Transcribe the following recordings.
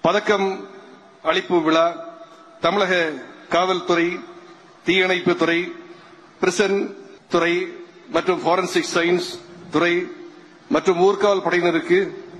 பதக்கம் அளிப்பு விழா தமிழக காவல்துறை தீயணைப்பு துறை பிரிசன் துறை மற்றும் ஃபாரன்சிக் சயின்ஸ் துறை மற்றும் ஊர்காவல் படையினருக்கு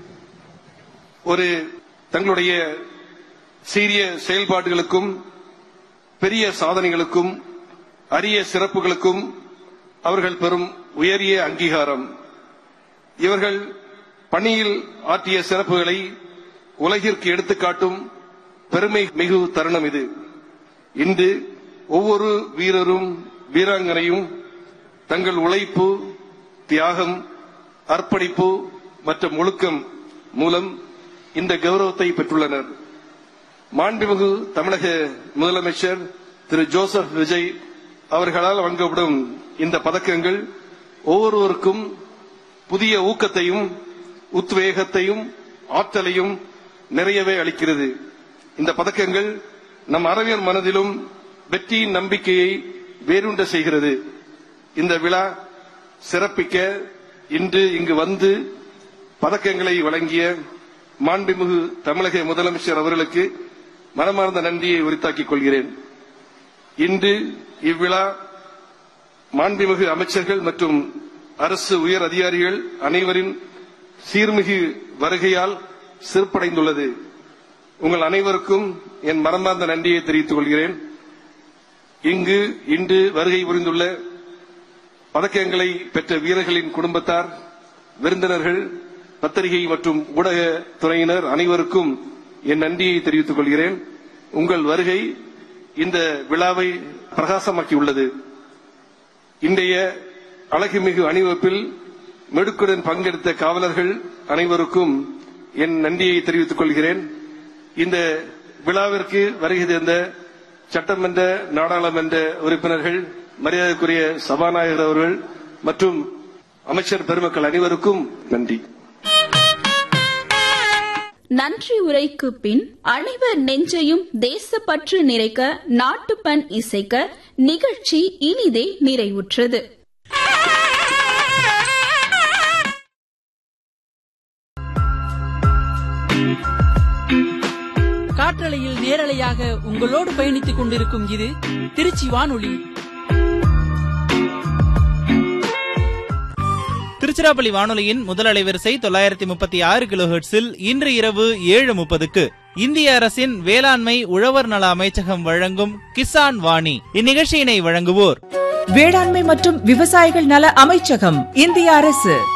ஒரு தங்களுடைய சீரிய செயல்பாடுகளுக்கும் பெரிய சாதனைகளுக்கும் அரிய சிறப்புகளுக்கும் அவர்கள் பெறும் உயரிய அங்கீகாரம் இவர்கள் பணியில் ஆற்றிய சிறப்புகளை உலகிற்கு எடுத்துக்காட்டும் பெருமை மிகு தருணம் இது இன்று ஒவ்வொரு வீரரும் வீராங்கனையும் தங்கள் உழைப்பு தியாகம் அர்ப்பணிப்பு மற்றும் ஒழுக்கம் மூலம் இந்த கௌரவத்தை பெற்றுள்ளனர் மாண்புமிகு தமிழக முதலமைச்சர் திரு ஜோசப் விஜய் அவர்களால் வழங்கப்படும் இந்த பதக்கங்கள் ஒவ்வொருவருக்கும் புதிய ஊக்கத்தையும் உத்வேகத்தையும் ஆற்றலையும் நிறையவே அளிக்கிறது இந்த பதக்கங்கள் நம் அறிஞர் மனதிலும் வெற்றியின் நம்பிக்கையை வேரூண்ட செய்கிறது இந்த விழா சிறப்பிக்க இன்று இங்கு வந்து பதக்கங்களை வழங்கிய மாண்புமிகு தமிழக முதலமைச்சர் அவர்களுக்கு மனமார்ந்த நன்றியை உரித்தாக்கிக் கொள்கிறேன் இன்று இவ்விழா மாண்புமிகு அமைச்சர்கள் மற்றும் அரசு உயர் அதிகாரிகள் அனைவரின் சீர்மிகு வருகையால் சிறப்படைந்துள்ளது உங்கள் அனைவருக்கும் என் மனமார்ந்த நன்றியை தெரிவித்துக் கொள்கிறேன் இங்கு இன்று வருகை புரிந்துள்ள பதக்கங்களை பெற்ற வீரர்களின் குடும்பத்தார் விருந்தினர்கள் பத்திரிகை மற்றும் ஊடக துறையினர் அனைவருக்கும் என் நன்றியை தெரிவித்துக் கொள்கிறேன் உங்கள் வருகை இந்த விழாவை பிரகாசமாக்கியுள்ளது இன்றைய அழகுமிகு அணிவகுப்பில் மெடுக்குடன் பங்கெடுத்த காவலர்கள் அனைவருக்கும் என் நன்றியை தெரிவித்துக் கொள்கிறேன் இந்த விழாவிற்கு வருகை தந்த சட்டமன்ற நாடாளுமன்ற உறுப்பினர்கள் மரியாதைக்குரிய சபாநாயகர் அவர்கள் மற்றும் அமைச்சர் பெருமக்கள் அனைவருக்கும் நன்றி நன்றி உரைக்கு பின் அனைவர் நெஞ்சையும் தேசப்பற்று நிறைக்க நாட்டுப்பண் இசைக்க நிகழ்ச்சி இனிதே நிறைவுற்றது காற்றலையில் நேரலையாக உங்களோடு பயணித்துக் கொண்டிருக்கும் இது திருச்சி வானொலி திருச்சிராப்பள்ளி வானொலியின் முதல் அலைவரிசை தொள்ளாயிரத்தி முப்பத்தி ஆறு கிலோஹெர்ட்ஸில் இன்று இரவு ஏழு முப்பதுக்கு இந்திய அரசின் வேளாண்மை உழவர் நல அமைச்சகம் வழங்கும் கிசான் வாணி இந்நிகழ்ச்சியினை வழங்குவோர் வேளாண்மை மற்றும் விவசாயிகள் நல அமைச்சகம் இந்திய அரசு